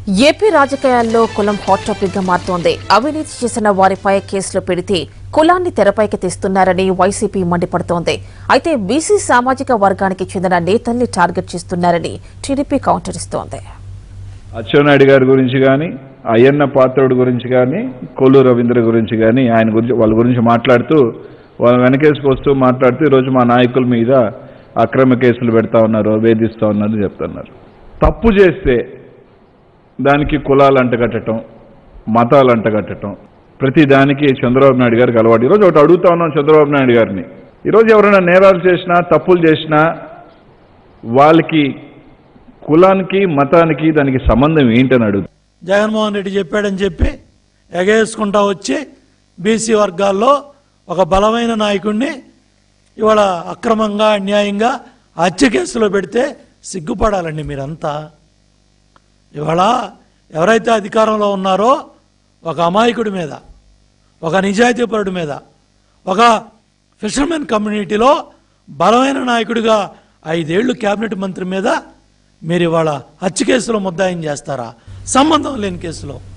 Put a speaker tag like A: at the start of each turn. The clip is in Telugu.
A: ఏపీ రాజకీయాల్లో కులం హాట్ టాపిక్ గా మారుతోంది అవినీతి చేసిన వారిపై కేసులు పెడితే కులాన్ని తెరపైకి తెస్తున్నారని వైసీపీ మండిపడుతోంది అయితే బీసీ సామాజిక వర్గానికి చెందిన నేతల్ని టార్గెట్ చేస్తున్నారని టీడీపీ కౌంటర్ ఇస్తోంది
B: అచ్చెన్నాయుడు గారి గురించి కానీ అయ్యన్న పాత్రుడు గురించి కానీ కొల్లు రవీంద్ర గురించి కానీ ఆయన గురించి వాళ్ళ గురించి మాట్లాడుతూ వాళ్ళ వెనకేసుకు వస్తూ మాట్లాడుతూ ఈరోజు మా నాయకుల మీద అక్రమ కేసులు పెడతా ఉన్నారు వేధిస్తూ ఉన్నారు చెప్తున్నారు తప్పు చేస్తే దానికి కులాలు అంటగట్టడం మతాలు అంటగట్టడం ప్రతి దానికి చంద్రబాబు నాయుడు గారికి అలవాటు ఈరోజు ఒకటి అడుగుతా ఉన్నాం చంద్రబాబు నాయుడు గారిని ఈరోజు ఎవరైనా నేరాలు చేసినా తప్పులు చేసినా వాళ్ళకి కులానికి మతానికి దానికి సంబంధం ఏంటని అడుగు
C: జగన్మోహన్ రెడ్డి చెప్పాడని చెప్పి ఎగేసుకుంటా వచ్చి బీసీ వర్గాల్లో ఒక బలమైన నాయకుడిని ఇవాళ అక్రమంగా అన్యాయంగా హత్య కేసులో పెడితే సిగ్గుపడాలండి మీరంతా ఇవాళ ఎవరైతే అధికారంలో ఉన్నారో ఒక అమాయకుడి మీద ఒక నిజాయితీపరుడి మీద ఒక ఫిషర్మెన్ కమ్యూనిటీలో బలమైన నాయకుడిగా ఐదేళ్లు కేబినెట్ మంత్రి మీద మీరు ఇవాళ హత్య కేసులో ముద్దాయం చేస్తారా సంబంధం లేని కేసులో